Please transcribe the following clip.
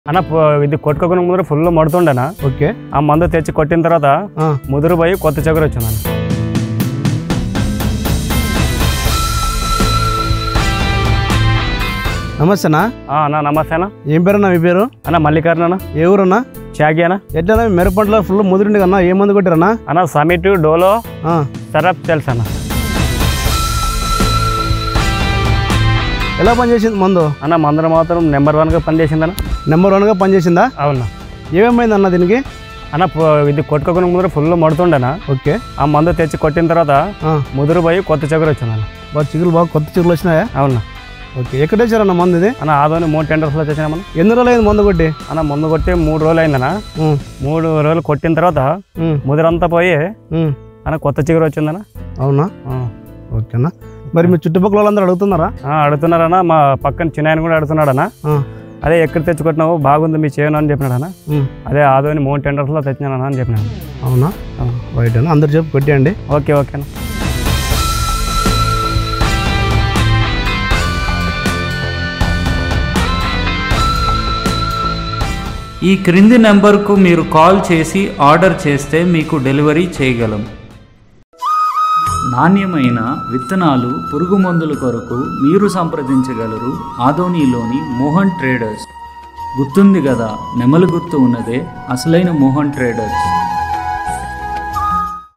అన్న పో- ఇది కొట్టుకోకుండా ముందర ఫుల్ మడుతుండేనా ఓకే ఆ మందు తెచ్చి కొట్టిన తర్వాత ఆ, ముదురు పోయి కొత్త చిగురు వచ్చిందన్న నమస్తేనా ఆ, అన్న నమస్తే అన్న ఏం పేరన్నా మీ పేరు అన్న మల్లికార్జున ఏ ఊరన్నా చాగి అన్న ఎట్లా మిరప పంటలో ఫుల్ ముదిరిండి కన్నా ఏ మందు కొట్టారన్నా అన్న సమిట్ డోలో ఆ, సరప్ తెలుసు అన్న ఎలా పనిచేసింది మందు అన్న మందులు మాత్రం నెంబర్ వన్గా పనిచేసిందన్న నెంబర్ వన్గా పనిచేసిందా అవునా ఏమేమైంది అన్న దీనికి అన్న పో- ఇది కొట్టుకోకుండా ముందర ఫుల్ మడుతుండేనా ఓకే ఆ మందు తెచ్చి కొట్టిన తర్వాత ఆ, ముదురు పోయి కొత్త చిగురు వచ్చిందన్న బాగా చిగురు బాగా కొత్త చిగురులు వచ్చినాయా అవునా ఓకే ఎక్కడ తెచ్చారన్న మందు ఇది అన్న ఆదోని మూడు టెండర్స్లో తెచ్చినామన్న ఎన్ని రోజులు అయింది మందు కొట్టి అన్న మందు కొట్టి మూడు రోజులు అయిందన్న ఉమ్, మూడు రోజులు కొట్టిన తర్వాత ఉమ్, ముదురంతా పోయి ఉమ్. అన్న కొత్త చిగురు వచ్చిందన్న అవునా ఆ. ఓకేనా మరి మీ చుట్టుపక్కల వాళ్ళందరూ అడుగుతున్నారా ఆ, అడుగుతున్నారన్న మా పక్కన చిన్న ఆయన కూడా అడుగుతున్నాడన్న ఆ, అదే ఎక్కడ తెచ్చుకుంటున్నావు బాగుంది మీ చేయను అని చెప్పినాడన్న ఉమ్, అదే ఆదోని మూడు టెండర్స్లో తెచ్చినానన్న అని చెప్పినాడు అవునా రైట్ అన్న అందరు చెప్పి కొట్టేయండి ఓకే ఓకే అన్న ఈ క్రింది నెంబర్కు మీరు కాల్ చేసి ఆర్డర్ చేస్తే మీకు డెలివరీ చేయగలం నాణ్యమైన విత్తనాలు పురుగు మందుల కొరకు మీరు సంప్రదించగలరు ఆదోనిలోని మోహన్ ట్రేడర్స్ గుర్తుంది కదా నెమలి గుర్తు ఉన్నదే అసలైన మోహన్ ట్రేడర్స్